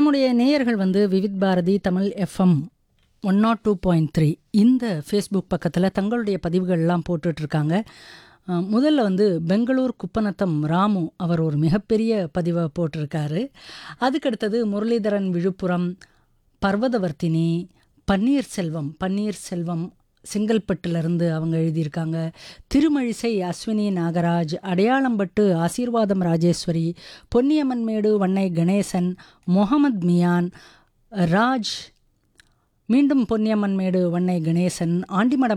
நம்முடைய நேயர்கள் வந்து Vividh Bharati Tamil FM one naught two point three இந்த ஃபேஸ்புக் பக்கத்தில் தங்களுடைய பதிவுகள்லாம் போட்டுட்ருக்காங்க அஹ், முதல்ல வந்து பெங்களூர் குப்பநத்தம் ராமு அவர் ஒரு மிகப்பெரிய பதிவை போட்டிருக்காரு அதுக்கடுத்தது முரளிதரன் விழுப்புரம் பர்வதவர்த்தினி பன்னீர்செல்வம் பன்னீர்செல்வம் செங்கல்பட்டுலேருந்து அவங்க எழுதியிருக்காங்க திருமழிசை அஸ்வினி நாகராஜ் அடையாளம்பட்டு ஆசீர்வாதம் ராஜேஸ்வரி பொன்னியம்மன்மேடு வண்ணை கணேசன் முகமது மியான் ராஜ் மீண்டும் பொன்னியம்மன்மேடு வண்ணை கணேசன் ஆண்டிமடம்